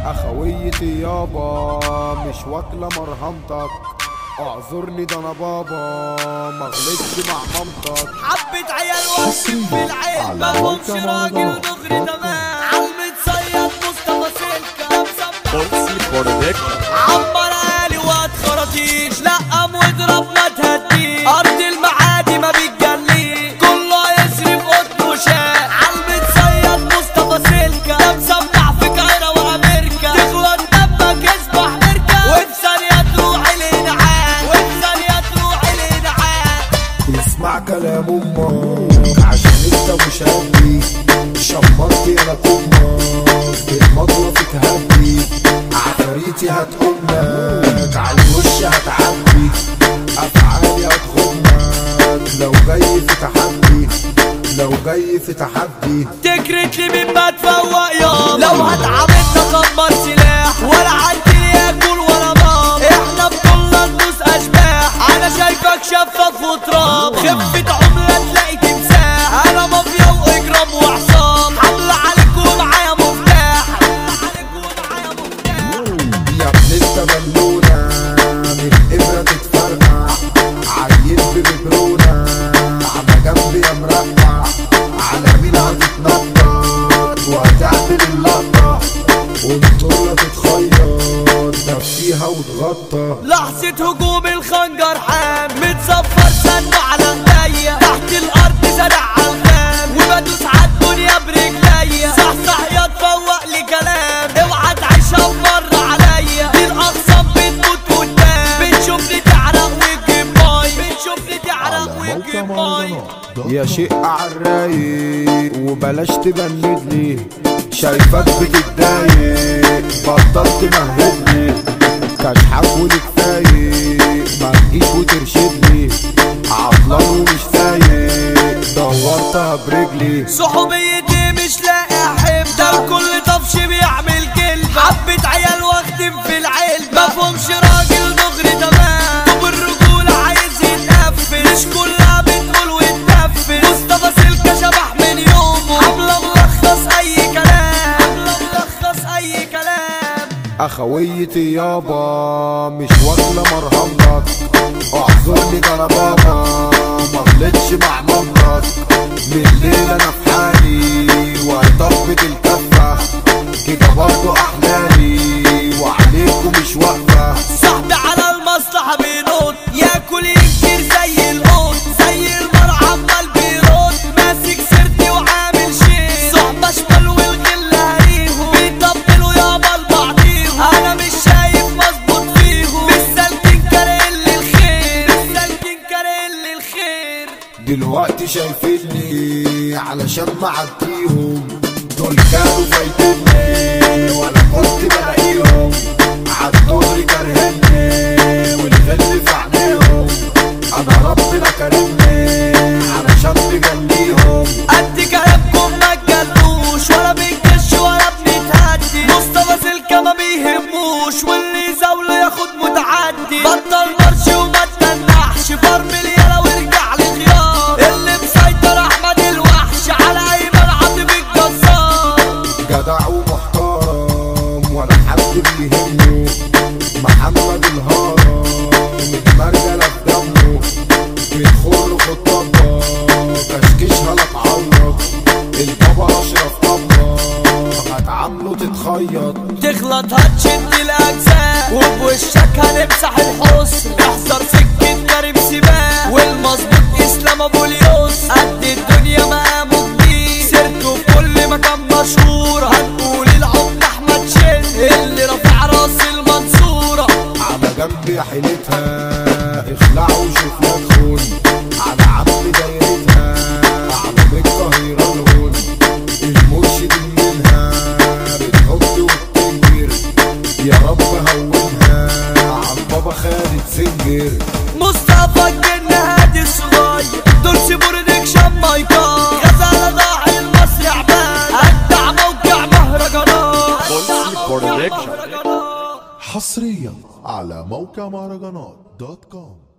اخويتي يابا مش واكله مرهمتك اعذرني ده انا بابا ما غلطتش مع مامتك حبة عيال واقفين في العين على مفهومش موقع راجل موضوع. ودغري تمام عالمة صياد مصطفى سلكة مسمع عمر آلي واد خراطيش لقم واضرب ما تهديش أرض المعادي ما بتجليش كله يصرف قط وشاء عالمة صياد مصطفى سلكة ده مسمع في كايرا وأمريكا تغلط دمك يصبح مركب وفي ثانية تروح الإنعام وفي ثانية تروح الإنعام اسمع كلام امك عشان انت مش هدي شمرت يا امك بالمضرة تهدي عفاريتي هتقومك على الوش هتعدي افعالي هتخمك لو جاي في تحدي لو جاي في تحدي تكرت لي من ما تفوق يوم لو هتعاملنا كبر سلاح ولا عندي ياكل ولا مام احنا بطولنا ندوس اشباح انا شايفك شفاف وتراب خفة عملة تلاقي تمساح انا مافيا واجرام وعصام حملة عليك ومعايا مفتاح حملة عليك ومعايا مفتاح يا ابن انت بالونة من ابرة تتفرقع عيل بمبرونة على جنب يا مرقع على مين هتتنطط وهتعمل اللقطة والطولة تتخيط نفسيها وتغطى لحظة هجوم الخنجر حام متصفر سنه على ايديا تحت الارض زرع علام وبدوس عالدنيا برجليا صح صح يا تفوق لي كلام اوعى تعيشها مرة عليا دي الاقسام بتموت قدام بتشوفني تعرق وتجيب ماي بتشوفني تعرق وتجيب ماي يا شيء عالرايق وبلاش تبند لي شايفك بتتضايق بطلت تمهد لي كشحك ولكفايق ما تجيش وترشد لي عطلان ومش فايق دورتها برجلي صحوبيتي مش لاقي احب ده الكل طفش بيعمل كلب حبة عيال واخدم في العلم مفهومش راجل دغري تمام طب الرجولة عايز يتقفل مش كلها بتقول وتنفذ مصطفى سلكة شبح من يومه حملة ملخص اي كلام حملة ملخص اي كلام اخويتي يابا مش واكله مرهمتك اعذرني ده انا بابا ما غلطش مع مامتك من الليل انا في حالي وهيطبق الكفه كده برضه احلامي وعليكم مش واقفه صاحبي على المصلحة بينط ياكل ينكر زي القط زي المرعى عمال بيرد ماسك سيرتي وعامل شيء صحبة شمال والغل هريهم بيطبلوا يابا لبعضيهم انا مش شايف مظبوط فيهم مش سالكين كارهين للخير مش سالكين كارهين للخير دلوقتي شايفيني علشان معديهم دول كانوا فايتني وانا كنت بلاقيهم عالدغري كارهني والغل في عينيهم انا ربنا كرمني علشان مجليهم قد كلامكم ما تجلوش ولا بنكش ولا بنتهدي مصطفى سلكة ما بيهموش واللي يزاوله ياخد متعدي بطل مرش وما تنحش فرمل يلا وارجع لخيار اللي مسيطر احمد الوحش على ايمن عاطف الجزار جدع ومحترم ولا حد بيهمه محمد الهرم المرجلة في دمه بيدخل خطابة كشكشها لا تعيط البابا اشرف طبة هتعامله تتخيط تغلط هتشد الاجزاء وبوشك هنمسح الحسن احذر سكة كريم سباق والمظبوط اسلام ابو اليوس قد الدنيا مقامه كبير سيرته في كل مكان مشهور هنقول العمد احمد شد اللي رافع راس المنصورة على جنب يا حيلتها اخلعوا وشوف لك خون على عم دايرتها على بيت قاهرة الهون المرشد منها بتحط وبتنكر يا رب هونها عن بابا خالد سنجر مصطفى الجن هادي الصغير دول برودكشن مايكار غزالة ضاع المصري عباد أجدع موقع مهرجانات حصريا على موقع مهرجانات دوت كوم